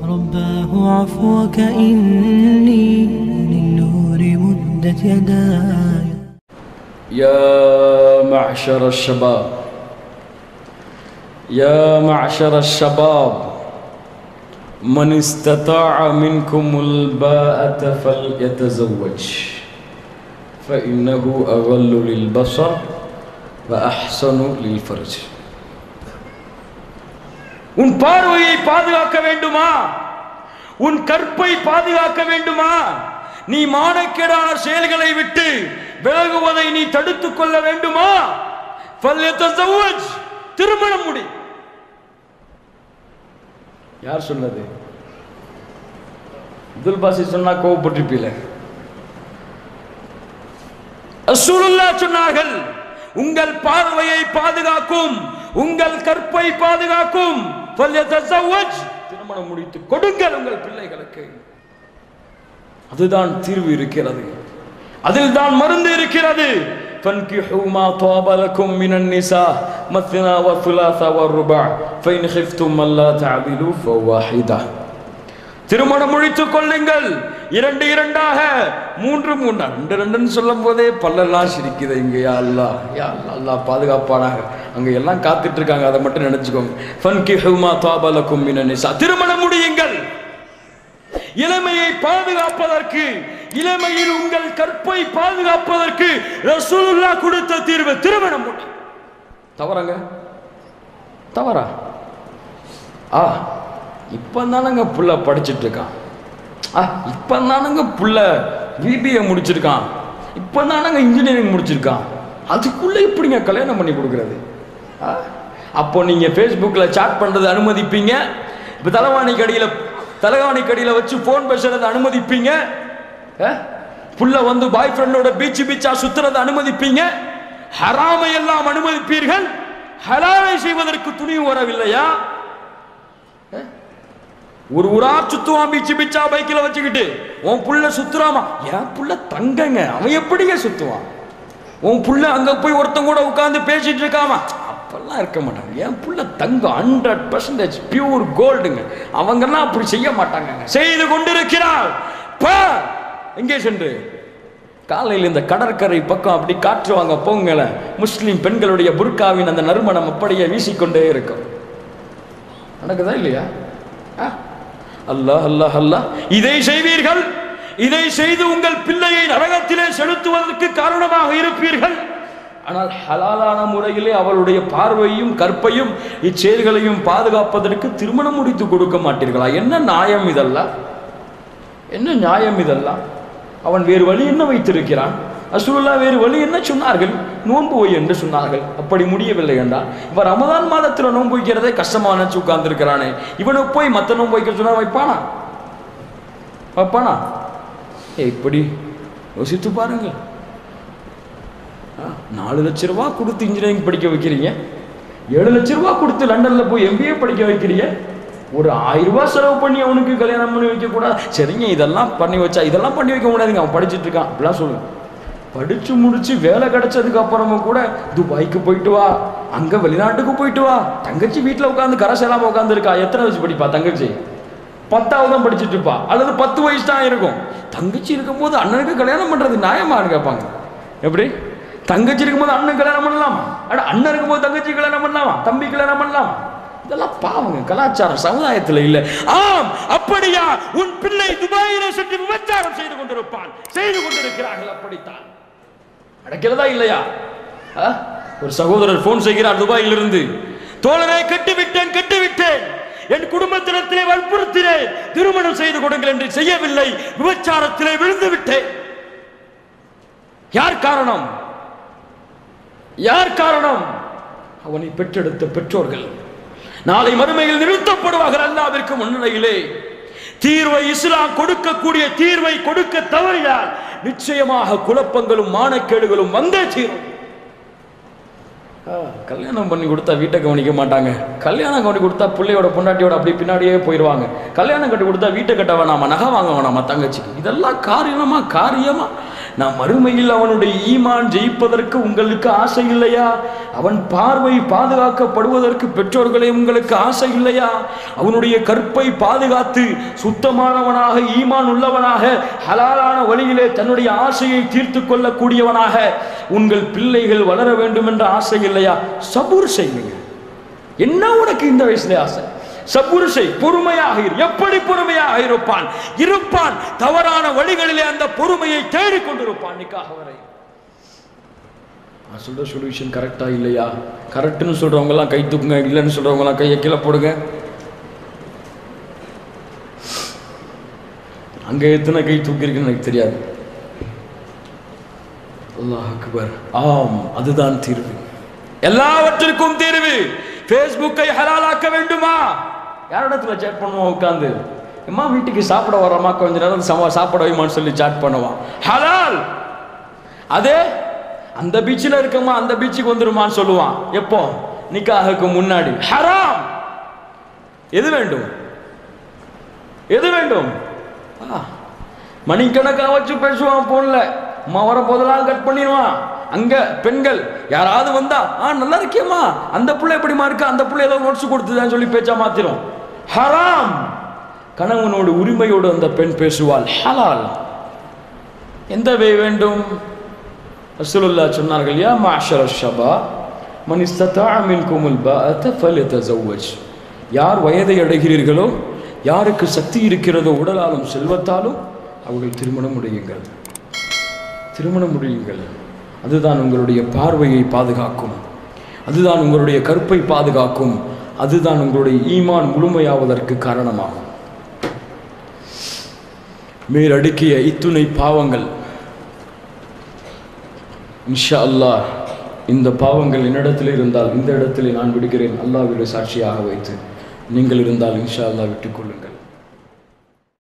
رباه عفوك إني للنور مدت يداي يا معشر الشباب يا معشر الشباب من استطاع منكم الباءة فليتزوج فإنه أغل للبصر وأحسن للفرج உன் பார்வையை பாதுகாக்க வேண்டுமா உன் கற்பை பாதுகாக்க வேண்டுமா நீ மானக்கேடான செயல்களை விட்டு விலகுவதை நீ தடுத்துக் கொள்ள வேண்டுமா فليتزوج. திருமணம் முடி யார் சொன்னது அப்துல் பாசி சொன்னா கோவப்பட்டிருப்பீல ரசூலுல்லாஹ் சொன்னார்கள் உங்கள் பார்வையை பாதுகாக்கும் உங்கள் கற்பை பாதுகாக்கும் فليتزوج. திருமணம் முடித்து கொடுங்கள் உங்கள் பிள்ளைகளுக்கு அதுதான் தீர்வு இருக்கிறது அதில் தான் மருந்து இருக்கிறது فانكحوا ما طاب لكم من النساء مثنى وثلاث والرباع فإن خفتم ألا تعدلوا فواحدة திருமணம் முடித்துக் கொள்ளுங்கள் இரண்டு இரண்டாக மூன்று மூணு ரெண்டு ரெண்டுன்னு சொல்லும் போதே பல்லெல்லாம் சிரிக்குது இங்க யா அல்லா யா அல்லா அல்லாஹ் பாதுகாப்பானாக அங்க எல்லாம் காத்துட்டு இருக்காங்க அதை மட்டும் நினைச்சுக்கோங்க ஃபன்கிஹுமா தாபலக்கும் மினன் நிசா திருமணம் முடியுங்கள் இளமையை பாதுகாப்பதற்கு இளமையில் உங்கள் கற்பை பாதுகாப்பதற்கு ரசூலுல்லாஹ் கொடுத்த தீர்வு திருமணம் முடி தவறாங்க தவறா ஆ இப்போ தானங்க புள்ள படிச்சிட்டு இருக்கான் ஆ இப்போ தானங்க புள்ள பிபிஏ முடிச்சிருக்கான் இப்போ தானங்க இன்ஜினியரிங் முடிச்சிருக்கான் அதுக்குள்ளே எப்படிங்க கல்யாணம் பண்ணி கொடுக்குறது ஆ? அப்போ நீங்கள் ஃபேஸ்புக்கில் சாட் பண்ணுறது அனுமதிப்பீங்க இப்போ தலைவாணி கடியில் தலைவாணி கடியில் வச்சு ஃபோன் பேசுறது அனுமதிப்பீங்க ஆ? புள்ள வந்து பாய் ஃப்ரெண்டோட பீச்சு பீச்சா சுத்துறதை அனுமதிப்பீங்க ஹராமை எல்லாம் அனுமதிப்பீர்கள் ஹலாலை செய்வதற்கு துணிவு வரவில்லையா ஒரு ஊரா சுத்துவான் பீச்சு பீச்சா பைக்கில் வச்சுக்கிட்டு உன் புள்ள சுத்துறாமா என் புள்ள தங்கங்க அவன் எப்படிங்க சுத்துவான் உன் புள்ள அங்க போய் ஒருத்தன் கூட உட்கார்ந்து பேசிட்டு இருக்காமா அப்பெல்லாம் இருக்க மாட்டாங்க என் புள்ள தங்கம் ஹண்ட்ரட் பர்சன்டேஜ் பியூர் கோல்டுங்க அவங்கெல்லாம் அப்படி செய்ய மாட்டாங்க செய்து கொண்டிருக்கிறார் பா எங்கே சென்று காலையில் இந்த கடற்கரை பக்கம் அப்படி காற்று வாங்க போங்களேன் முஸ்லிம் பெண்களுடைய புர்காவின் அந்த நறுமணம் அப்படியே வீசிக்கொண்டே இருக்கும் நடக்குதா இல்லையா ஆ? அல்லாஹ் அல்லாஹ் அல்லாஹ் இதை செய்வீர்கள் இதை செய்து உங்கள் பிள்ளையை நரகத்திலே செலுத்துவதற்கு காரணமாக இருப்பீர்கள் ஆனால் ஹலாலான முறையிலே அவளுடைய பார்வையும் கற்பையும் இச்செயல்களையும் பாதுகாப்பதற்கு திருமணம் முடித்து கொடுக்க மாட்டீர்களா என்ன நியாயம் இதெல்லாம் என்ன நியாயம் இதெல்லாம் அவன் வேறு வழி என்ன வைத்திருக்கிறான் அசுருல்லா வேறு வழி என்ன சொன்னார்கள் நோன்பு வை என்று சொன்னார்கள் அப்படி முடியவில்லை என்றால் இப்ப ரமதான் மாதத்தில் நோன்பு வைக்கிறதே கஷ்டமா நினைச்சு உட்கார்ந்து இருக்கிறானே இவனை போய் மத்த நோன்பு வைக்க சொன்னா வைப்பானா வைப்பானா ஏய், இப்படி யோசித்து பாருங்க ஆ, நாலு லட்ச ரூபா கொடுத்து இன்ஜினியரிங் படிக்க வைக்கிறீங்க ஏழு லட்ச ரூபா கொடுத்து லண்டன்ல போய் எம்பிஏ படிக்க வைக்கிறீங்க ஒரு ஆயிரம் ரூபாய் செலவு பண்ணி அவனுக்கு கல்யாணம் பண்ணி வைக்க கூடாது சரிங்க இதெல்லாம் பண்ணி வச்சா இதெல்லாம் பண்ணி வைக்க முடியாதுங்க அவன் படிச்சிட்டு இருக்கான் அப்படிலாம் சொல்லு படிச்சு முடிச்சு வேலை கிடைச்சதுக்கு அப்புறமும் கூட துபாய்க்கு போயிட்டு வா அங்க வெளிநாட்டுக்கு போயிட்டு வா தங்கச்சி வீட்டுல உட்காந்து கரை செல்லாம உட்காந்து இருக்கா எத்தனை வயசு படிப்பா தங்கச்சி பத்தாவது தான் படிச்சுட்டு இருப்பா அல்லது பத்து வயசு தான் இருக்கும் தங்கச்சி இருக்கும்போது அண்ணனுக்கு கல்யாணம் பண்றது நியாயமான்னு கேட்பாங்க எப்படி தங்கச்சி இருக்கும்போது அண்ணன் கல்யாணம் பண்ணலாமா அட அண்ணன் இருக்கும்போது தங்கச்சி கல்யாணம் பண்ணலாமா தம்பி கல்யாணம் பண்ணலாமா இதெல்லாம் பாவங்க கலாச்சாரம் சமுதாயத்துல இல்ல ஆம் அப்படியா உன் பிள்ளை துபாயிலே சென்று விபச்சாரம் செய்து கொண்டிருப்பான் செய்து கொண்டிருக்கிறார்கள் அப்படித்தான் நடக்கிறதா இல்லையா ஆ? ஒரு சகோதரர் போன் செய்கிறார் துபாயிலிருந்து தோழரை கட்டிவிட்டேன் கட்டிவிட்டேன் என் குடும்பத்தினத்திலே வற்புறுத்தினேன் திருமணம் செய்து கொடுங்கள் என்று செய்யவில்லை விபச்சாரத்திலே விழுந்து விட்டேன் யார் காரணம் யார் காரணம் அவனை பெற்றெடுத்த பெற்றோர்கள் நாளை மறுமையில் நிறுத்தப்படுவார்கள் அல்லாவிற்கு முன்னிலையிலே தீர்வை இஸ்லாம் கொடுக்கக்கூடிய தீர்வை கொடுக்க தவறினால் நிச்சயமாக குழப்பங்களும் மானக்கேடுகளும் வந்தே தீரும் ஆ, கல்யாணம் பண்ணி கொடுத்தா வீட்டை கவனிக்க மாட்டாங்க கல்யாணம் கட்டி கொடுத்தா பிள்ளையோட பொண்டாட்டியோட அப்படி பின்னாடியே போயிடுவாங்க கல்யாணம் கட்டி கொடுத்தா வீட்டை கட்ட வேணாமா நகை வாங்க வேணாமா தங்கச்சிக்கு இதெல்லாம் காரியமா காரியமா நான் மறுமையில் அவனுடைய ஈமான் ஜெயிப்பதற்கு உங்களுக்கு ஆசை இல்லையா அவன் பார்வை பாதுகாக்கப்படுவதற்கு பெற்றோர்களே உங்களுக்கு ஆசை இல்லையா அவனுடைய கற்பை பாதுகாத்து சுத்தமானவனாக ஈமான் உள்ளவனாக ஹலாலான வழியிலே தன்னுடைய ஆசையை தீர்த்து கொள்ளக்கூடியவனாக உங்கள் பிள்ளைகள் வளர வேண்டும் என்ற ஆசை இல்லையா சபூர் செய்யுங்க என்ன உனக்கு இந்த வயசுல ஆசை சபுரு செய் பொறுமையாக இரு எப்படி பொறுமையாக இருப்பான் இருப்பான் தவறான வழிகளிலே அந்த பொறுமையை தேடிக் கொண்டிருப்பான் நிக்காக வரை நான் சொல்ற சொல்யூஷன் கரெக்டா இல்லையா கரெக்ட்னு சொல்றவங்க எல்லாம் கை தூக்குங்க இல்லைன்னு சொல்றவங்க எல்லாம் கையை கீழே போடுங்க அங்க எத்தனை கை தூக்கிருக்குன்னு எனக்கு தெரியாது அல்லாஹ் அக்பர் ஆம் அதுதான் தீர்வு எல்லாவற்றிற்கும் தீர்வு ஃபேஸ்புக்கை ஹலாலாக்க வேண்டுமா யாரிடத்துல சேட் பண்ணுவோம் உட்காந்து அம்மா வீட்டுக்கு சாப்பிட வரமா கொஞ்ச நேரம் சம சாப்பிட வைமான்னு சொல்லி சாட் பண்ணுவான் ஹலால் அதே அந்த பீச்சில் இருக்கமா அந்த பீச்சுக்கு வந்துருமான்னு சொல்லுவான் எப்போ நிக்காஹுக்கு முன்னாடி ஹராம் எது வேண்டும் எது வேண்டும் ஆ, மணிக்கணக்கா வச்சு பேசுவான் போன்ல அம்மா வர போதெல்லாம் கட் பண்ணிடுவான் அங்க பெண்கள் யாராவது வந்தா ஆ நல்லா இருக்கியம்மா அந்த புள்ள எப்படிமா இருக்கு அந்த புள்ள ஏதோ நோட்ஸ் கொடுத்துதான்னு சொல்லி பேச்சா மாத்திரும் ஹராம் கணவனோடு உரிமையோடு அந்த பெண் பேசுவாள் ஹலால் எந்த வே வேண்டும் ரசூலுல்லா சொன்னார்கள் யா மாஷர ஷபா மன் இஸ்ததா மின்குமுல் பாஅத ஃபல்யதஸவ்வஜ் யார் வயதை அடைகிறீர்களோ யாருக்கு சக்தி இருக்கிறதோ உடலாலும் செல்வத்தாலும் அவர்கள் திருமணம் முடியுங்கள் திருமணம் முடியுங்கள் அதுதான் உங்களுடைய பார்வையை பாதுகாக்கும் அதுதான் உங்களுடைய கற்பை பாதுகாக்கும் அதுதான் உங்களுடைய ஈமான் முழுமையாவதற்கு காரணமாகும் மேலடுக்கிய இத்துணை பாவங்கள் இன்ஷா அல்லாஹ் இந்த பாவங்கள் என்னிடத்தில் இருந்தால் இந்த இடத்திலே நான் விடுகிறேன் அல்லாஹ்விட சாட்சியாக வைத்து நீங்கள் இருந்தால் இன்ஷா அல்லாஹ் விட்டுக் கொள்ளுங்கள்